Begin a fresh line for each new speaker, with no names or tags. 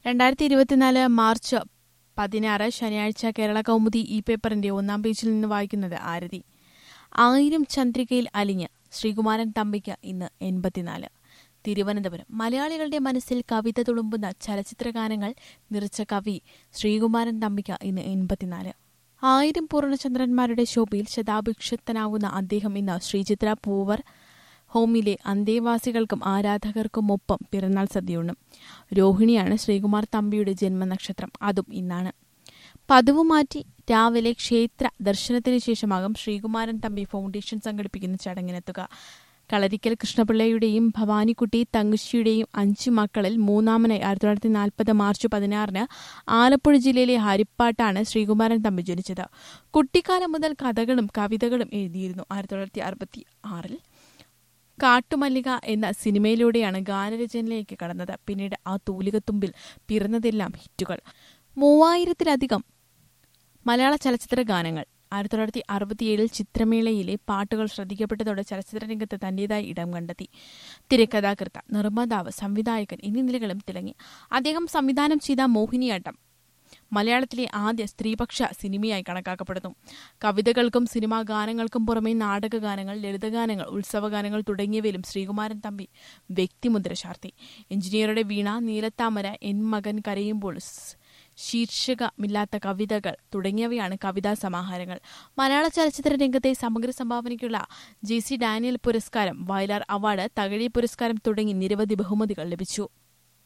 രണ്ടായിരത്തി ഇരുപത്തിനാല് മാർച്ച് പതിനാറ് ശനിയാഴ്ച കേരള കൗമുദി ഇ പേപ്പറിന്റെ ഒന്നാം പേജിൽ നിന്ന് വായിക്കുന്നത് ആരതി ആയിരം ചന്ദ്രികയിൽ അലിഞ്ഞ് ശ്രീകുമാരൻ തമ്പിക്ക് ഇന്ന് എൺപത്തിനാല് തിരുവനന്തപുരം മലയാളികളുടെ മനസ്സിൽ കവിത തുളുമ്പുന്ന ചലച്ചിത്രഗാനങ്ങൾ നിറച്ച കവി ശ്രീകുമാരൻ തമ്പിക്ക് ഇന്ന് എൺപത്തിനാല് ആയിരം പൂർണ്ണചന്ദ്രന്മാരുടെ ശോഭയിൽ ശതാഭിക്ഷത്തനാവുന്ന അദ്ദേഹം ഇന്ന് ശ്രീചിത്ര പൂവർ ഹോമിലെ അന്തേവാസികൾക്കും ആരാധകർക്കും ഒപ്പം പിറന്നാൾ സദ്യയുണ്ണും രോഹിണിയാണ് ശ്രീകുമാർ തമ്പിയുടെ ജന്മനക്ഷത്രം അതും ഇന്നാണ് പതിവ് മാറ്റി രാവിലെ ക്ഷേത്ര ദർശനത്തിന് ശേഷമാകും ശ്രീകുമാരൻ തമ്പി ഫൗണ്ടേഷൻ സംഘടിപ്പിക്കുന്ന ചടങ്ങിനെത്തുക കളരിക്കൽ കൃഷ്ണപിള്ളയുടെയും ഭവാനിക്കുട്ടി തങ്കുശിയുടെയും അഞ്ചു മക്കളിൽ മൂന്നാമനായി ആയിരത്തി തൊള്ളായിരത്തി നാൽപ്പത് മാർച്ച് പതിനാറിന് ആലപ്പുഴ ജില്ലയിലെ ഹരിപ്പാട്ടാണ് ശ്രീകുമാരൻ തമ്പി ജനിച്ചത് കുട്ടിക്കാലം മുതൽ കഥകളും കവിതകളും എഴുതിയിരുന്നു ആയിരത്തി തൊള്ളായിരത്തി അറുപത്തി ആറിൽ കാട്ടുമല്ലിക എന്ന സിനിമയിലൂടെയാണ് ഗാനരചനയിലേക്ക് കടന്നത് പിന്നീട് ആ തൂലികത്തുമ്പിൽ പിറന്നതെല്ലാം ഹിറ്റുകൾ മൂവായിരത്തിലധികം മലയാള ചലച്ചിത്ര ഗാനങ്ങൾ ആയിരത്തി തൊള്ളായിരത്തി അറുപത്തിയേഴിൽ ചിത്രമേളയിലെ പാട്ടുകൾ ശ്രദ്ധിക്കപ്പെട്ടതോടെ ചലച്ചിത്ര രംഗത്ത് തന്റേതായ ഇടം കണ്ടെത്തി തിരക്കഥാകൃത്ത നിർമ്മാതാവ് സംവിധായകൻ എന്നീ നിലകളും തിളങ്ങി അദ്ദേഹം സംവിധാനം ചെയ്ത മോഹിനിയാട്ടം മലയാളത്തിലെ ആദ്യ സ്ത്രീപക്ഷ സിനിമയായി കണക്കാക്കപ്പെടുന്നു കവിതകൾക്കും സിനിമാ ഗാനങ്ങൾക്കും പുറമെ നാടകഗാനങ്ങൾ ലളിതഗാനങ്ങൾ ഉത്സവഗാനങ്ങൾ തുടങ്ങിയവയിലും ശ്രീകുമാരൻ തമ്പി വ്യക്തിമുദ്ര ചാർത്തി എഞ്ചിനീയറുടെ വീണ നീലത്താമര എൻ മകൻ കരയുമ്പോൾ ശീർഷകമില്ലാത്ത കവിതകൾ തുടങ്ങിയവയാണ് കവിതാ സമാഹാരങ്ങൾ മലയാള ചലച്ചിത്ര രംഗത്തെ സമഗ്ര സംഭാവനയ്ക്കുള്ള ജെ സി ഡാനിയൽ പുരസ്കാരം വയലാർ അവാർഡ് തകഴി പുരസ്കാരം തുടങ്ങി നിരവധി ബഹുമതികൾ ലഭിച്ചു